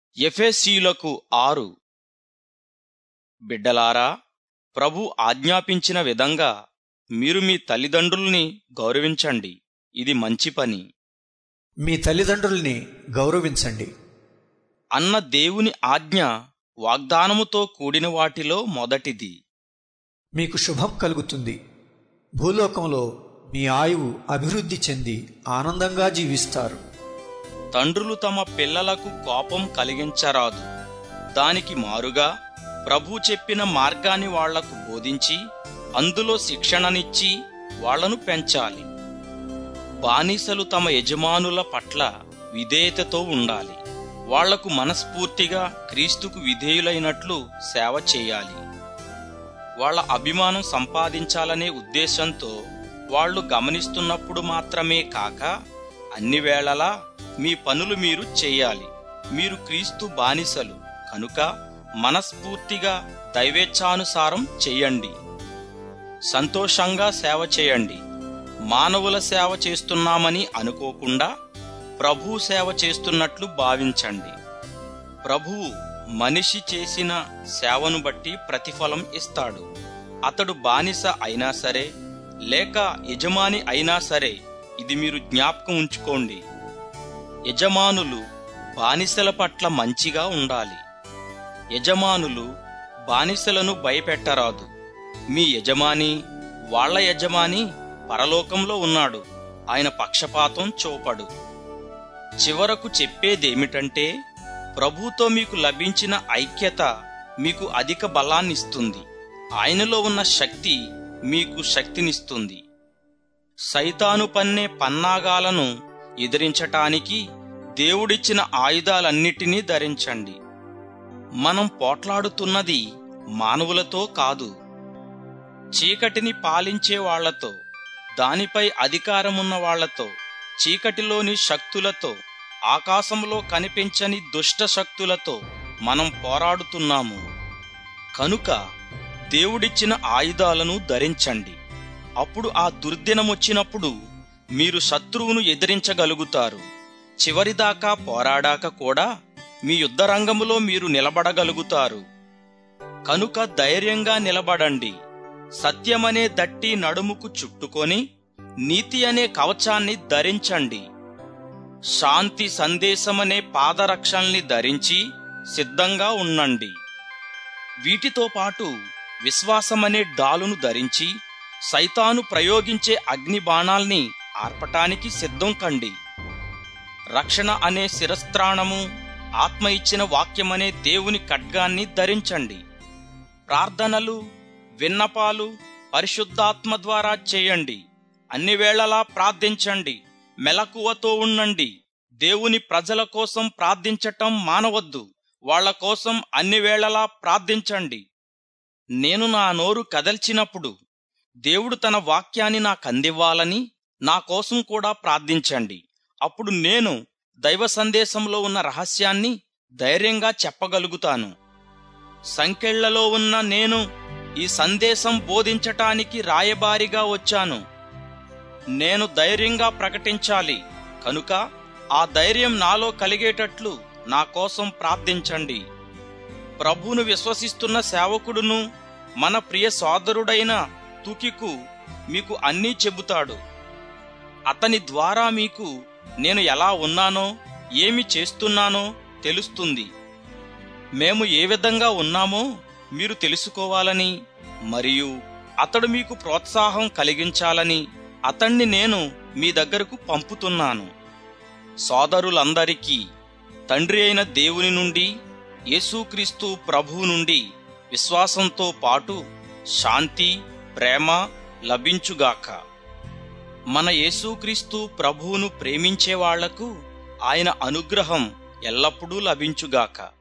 ఎఫెసీయులకు ఆరు బిడ్డలారా ప్రభు ఆజ్ఞాపించిన విధంగా మీరు మీ తల్లిదండ్రుల్ని గౌరవించండి ఇది మంచి పని మీ తల్లిదండ్రుల్ని గౌరవించండి అన్న దేవుని ఆజ్ఞ వాగ్దానముతో కూడిన వాటిలో మొదటిది మీకు శుభం కలుగుతుంది భూలోకంలో మీ ఆయువు అభివృద్ధి చెంది ఆనందంగా జీవిస్తారు తండ్రులు తమ పిల్లలకు కోపం కలిగించరాదు దానికి మారుగా ప్రభు చెప్పిన మార్గాన్ని వాళ్లకు బోధించి అందులో శిక్షణనిచ్చి వాళ్లను పెంచాలి బానిసలు తమ యజమానుల పట్ల విధేయతతో ఉండాలి వాళ్లకు మనస్ఫూర్తిగా క్రీస్తుకు విధేయులైనట్లు సేవ చేయాలి వాళ్ళ అభిమానం సంపాదించాలనే ఉద్దేశంతో వాళ్ళు గమనిస్తున్నప్పుడు మాత్రమే కాక అన్ని వేళలా మీ పనులు మీరు చేయాలి మీరు క్రీస్తు బానిసలు కనుక మనస్ఫూర్తిగా దైవేచ్ఛానుసారం చెయ్యండి సంతోషంగా సేవ చేయండి మానవుల సేవ చేస్తున్నామని అనుకోకుండా ప్రభు సేవ చేస్తున్నట్లు భావించండి ప్రభువు మనిషి చేసిన సేవను బట్టి ప్రతిఫలం ఇస్తాడు అతడు బానిస అయినా సరే లేక యజమాని అయినా సరే ఇది మీరు జ్ఞాపకం ఉంచుకోండి యజమానులు బానిసల పట్ల మంచిగా ఉండాలి యజమానులు బానిసలను భయపెట్టరాదు మీ యజమాని వాళ్ళ యజమాని పరలోకంలో ఉన్నాడు ఆయన పక్షపాతం చూపడు చివరకు చెప్పేదేమిటంటే ప్రభుతో మీకు లభించిన ఐక్యత మీకు అధిక బలాన్నిస్తుంది ఆయనలో ఉన్న శక్తి మీకు శక్తినిస్తుంది సైతాను పన్నే పన్నాగాలను ఎదిరించటానికి దేవుడిచ్చిన ఆయుధాలన్నిటినీ ధరించండి మనం పోట్లాడుతున్నది మానవులతో కాదు చీకటిని పాలించే వాళ్లతో దానిపై అధికారమున్న వాళ్లతో చీకటిలోని శక్తులతో ఆకాశంలో కనిపించని దుష్ట శక్తులతో మనం పోరాడుతున్నాము కనుక దేవుడిచ్చిన ఆయుధాలను ధరించండి అప్పుడు ఆ దుర్దినమొచ్చినప్పుడు మీరు శత్రువును ఎదిరించగలుగుతారు చివరిదాకా పోరాడాక కూడా మీ యుద్ధరంగములో మీరు నిలబడగలుగుతారు కనుక ధైర్యంగా నిలబడండి సత్యమనే దట్టి నడుముకు చుట్టుకొని నీతి అనే కవచాన్ని ధరించండి శాంతి సందేశమనే పాదరక్షల్ని ధరించి సిద్ధంగా ఉండండి వీటితో పాటు విశ్వాసమనే డాలును ధరించి సైతాను ప్రయోగించే అగ్ని బాణాల్ని ఆర్పటానికి సిద్ధం కండి రక్షణ అనే శిరస్త్రాణము ఆత్మ ఇచ్చిన వాక్యమనే దేవుని ఖడ్గాన్ని ధరించండి ప్రార్థనలు విన్నపాలు పరిశుద్ధాత్మ ద్వారా చేయండి అన్ని వేళలా ప్రార్థించండి మెలకువతో ఉండండి దేవుని ప్రజల కోసం ప్రార్థించటం మానవద్దు వాళ్ల కోసం అన్ని వేళలా ప్రార్థించండి నేను నా నోరు కదల్చినప్పుడు దేవుడు తన వాక్యాన్ని నాకు అందివ్వాలని నా కోసం కూడా ప్రార్థించండి అప్పుడు నేను దైవ సందేశంలో ఉన్న రహస్యాన్ని ధైర్యంగా చెప్పగలుగుతాను సంకెళ్లలో ఉన్న నేను ఈ సందేశం బోధించటానికి రాయబారిగా వచ్చాను నేను ధైర్యంగా ప్రకటించాలి కనుక ఆ ధైర్యం నాలో కలిగేటట్లు నా కోసం ప్రార్థించండి ప్రభువును విశ్వసిస్తున్న సేవకుడును మన ప్రియ సోదరుడైన తుకికు మీకు అన్నీ చెబుతాడు అతని ద్వారా మీకు నేను ఎలా ఉన్నానో ఏమి చేస్తున్నానో తెలుస్తుంది మేము ఏ విధంగా ఉన్నామో మీరు తెలుసుకోవాలని మరియు అతడు మీకు ప్రోత్సాహం కలిగించాలని అతణ్ణి నేను మీ దగ్గరకు పంపుతున్నాను సోదరులందరికీ తండ్రి అయిన దేవుని నుండి యేసుక్రీస్తు ప్రభువు నుండి విశ్వాసంతో పాటు శాంతి ప్రేమ లభించుగాక మన యేసుక్రీస్తు ప్రభువును ప్రేమించే వాళ్లకు ఆయన అనుగ్రహం ఎల్లప్పుడూ లభించుగాక